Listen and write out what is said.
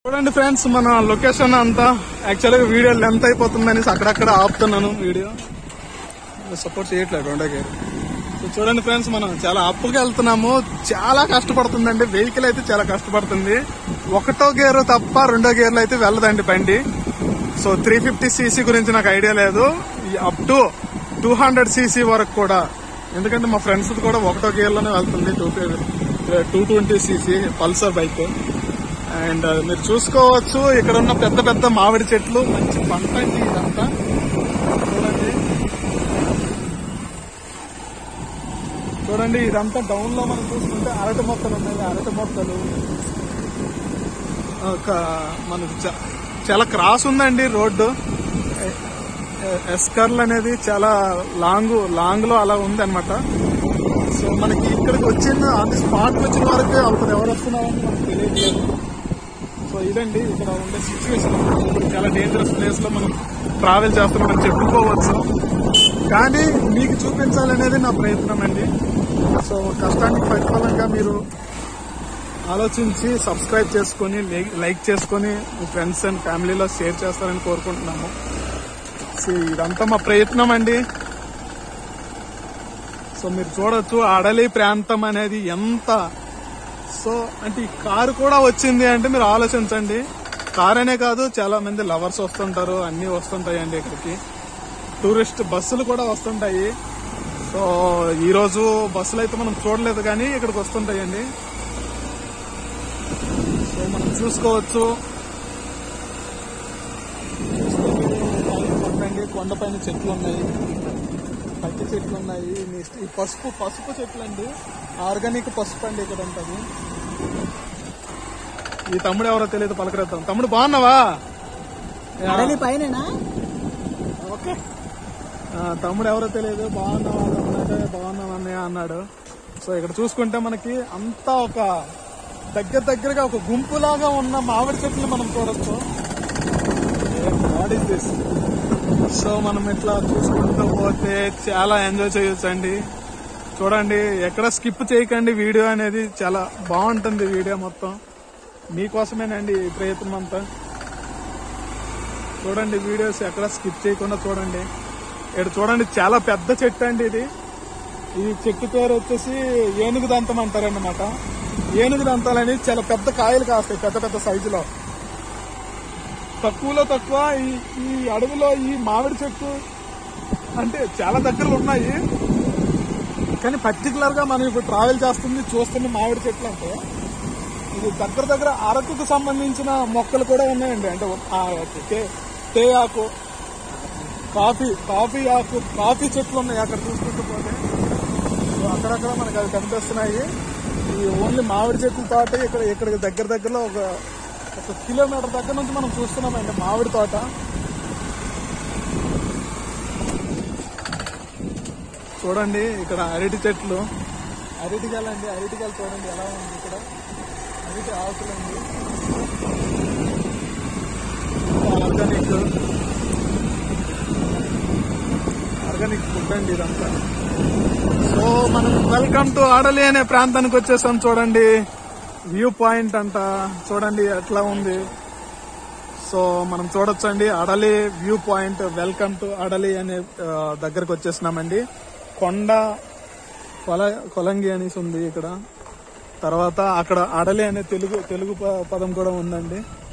చూడండి ఫ్రెండ్స్ మన లొకేషన్ అంతా యాక్చువల్గా వీడియో లెంత్ అయిపోతుందని అక్కడక్కడ ఆపుతున్నాను వీడియో సపోర్ట్ చేయట్లేదు రెండో గేర్ సో చూడండి ఫ్రెండ్స్ మనం చాలా అప్పుగా వెళ్తున్నాము చాలా కష్టపడుతుందండి వెహికల్ అయితే చాలా కష్టపడుతుంది ఒకటో గేర్ తప్ప రెండో గేర్లో అయితే వెళ్ళదండి బండి సో త్రీ ఫిఫ్టీ సీసీ గురించి నాకు ఐడియా లేదు up to two hundred CC వరకు కూడా ఎందుకంటే మా ఫ్రెండ్స్ కూడా ఒకటో గేర్లోనే వెళ్తుంది two two twenty CC Pulsar bike and మీరు చూసుకోవచ్చు ఇక్కడ ఉన్న పెద్ద పెద్ద మామిడి చెట్లు మంచి పంట అండి ఇదంతా చూడండి చూడండి ఇదంతా డౌన్ లో మనం చూసుకుంటే అరటి మొక్కలు ఉన్నాయి అరటి మొక్కలు ఒక మనకు చ- చాలా క్రాస్ ఉందండి రోడ్డు ఎస్కర్ల్ అనేది చాలా లాంగ్ లాంగ్ లో అలా ఉంది అనమాట సో మనకి ఇక్కడికి వచ్చిన ఆన్ ది స్పాట్ వచ్చిన వరకు అప్పుడు ఎవరు వస్తున్నారని మనకు తెలియట్లేదు సో ఇదండి ఇక్కడ ఉండే సిచ్యువేషన్ ఇప్పుడు చాలా డేంజరస్ ప్లేస్ లో మనం ట్రావెల్ చేస్తున్నామని చెప్పుకోవచ్చు కానీ మీకు చూపించాలనేది నా ప్రయత్నం అండి సో కష్టానికి ప్రతిఫలంగా మీరు ఆలోచించి సబ్స్క్రైబ్ చేసుకొని లై- లైక్ చేసుకొని మీ ఫ్రెండ్స్ అండ్ ఫ్యామిలీలో షేర్ చేస్తారని కోరుకుంటున్నాము సో ఇదంతా మా ప్రయత్నం అండి సో మీరు చూడొచ్చు అడలి ప్రాంతం అనేది ఎంత సో అంటే ఈ కారు కూడా వచ్చింది అంటే మీరు ఆలోచించండి కార్ అనే కాదు చాలా మంది లవర్స్ వస్తుంటారు అన్ని వస్తుంటాయండి ఇక్కడికి టూరిస్ట్ బస్సులు కూడా వస్తుంటాయి సో ఈ రోజు బస్సులు అయితే మనం చూడలేదు కానీ ఇక్కడికి వస్తుంటాయండి సో మనం చూసుకోవచ్చు చూడండి కొండపైన చెట్లు ఉన్నాయి పత్తి చెట్లు ఉన్నాయి నెక్స్ట్ ఈ పసుపు పసుపు చెట్లు అండి ఆర్గానిక్ పసుపు అండి ఇక్కడ ఉంటుంది ఈ తమ్ముడు ఎవరో తెలియదు పలకరేద్దాం తమ్ముడు బాగున్నావా అడలి పైన ఓకే ఆ, తమ్ముడు ఎవరో తెలియదు బాగున్నావా అంటే బాగున్నాను అన్నయ్య అన్నాడు సో ఇక్కడ చూసుకుంటే మనకి అంతా ఒక దగ్గర దగ్గరగా ఒక గుంపులాగా ఉన్న మామిడి చెట్లు మనం చూడొచ్చు వాట్ ఇస్ దిస్ సో మనం ఇట్లా చూసుకుంటూ పోతే చాలా ఎంజాయ్ చేయొచ్చు అండి చూడండి ఎక్కడ స్కిప్ చేయకండి వీడియో అనేది చాలా బాగుంటుంది వీడియో మొత్తం మీకోసమేనండి ఈ ప్రయత్నం అంతా చూడండి వీడియోస్ ఎక్కడ స్కిప్ చేయకుండా చూడండి ఇక్కడ చూడండి చాలా పెద్ద చెట్టు అండి ఇది ఈ చెట్టు పేరు వచ్చేసి ఏనుగు దంతం అంటారన్నమాట ఏనుగు దంతాలని చాలా పెద్ద కాయలు కాస్తాయి పెద్ద పెద్ద సైజులో తక్కువలో తక్కువ ఈ ఈ అడవిలో ఈ మామిడి చెట్టు అంటే చాలా దగ్గరలో ఉన్నాయి కానీ పర్టికులర్ గా మనం ఇప్పుడు ట్రావెల్ చేస్తుంది చూస్తున్న మామిడి చెట్లు అంటే ఇది దగ్గర దగ్గర అరకుకు సంబంధించిన మొక్కలు కూడా ఉన్నాయండి అంటే ఆ తే- తే ఆకు కాఫీ కాఫీ ఆకు కాఫీ చెట్లు ఉన్నాయి అక్కడ చూసుకుంటూ పోతే సో అక్కడక్కడ మనకు అవి కనిపిస్తున్నాయి ఈ ఓన్లీ మామిడి చెట్ల తోట ఇక్కడ ఇక్కడ దగ్గర దగ్గరలో ఒక ఒక కిలోమీటర్ దగ్గర నుంచి మనం చూస్తున్నామండి మామిడి తోట చూడండి ఇక్కడ అరటి చెట్లు అరటికాయలు అండి అరటికాయలు చూడండి ఎలా ఉంది ఇక్కడ అరటి ఆకులండి ఆర్గానిక్ ఆర్గానిక్ ఫుడ్ అండి ఇదంతా సో మనం వెల్కమ్ టు ఆడలి అనే ప్రాంతానికి వచ్చేసాం చూడండి వ్యూ పాయింట్ అంట చూడండి ఎట్లా ఉంది సో మనం చూడొచ్చండి Adali view point welcome to Adali అనే ఆ, దగ్గరకు వచ్చేసినామండి కొండ కొల కొలంగి అనేసి ఉంది ఇక్కడ తర్వాత అక్కడ అడలి అనే తెలుగు తెలుగు ప- పదం కూడా ఉందండి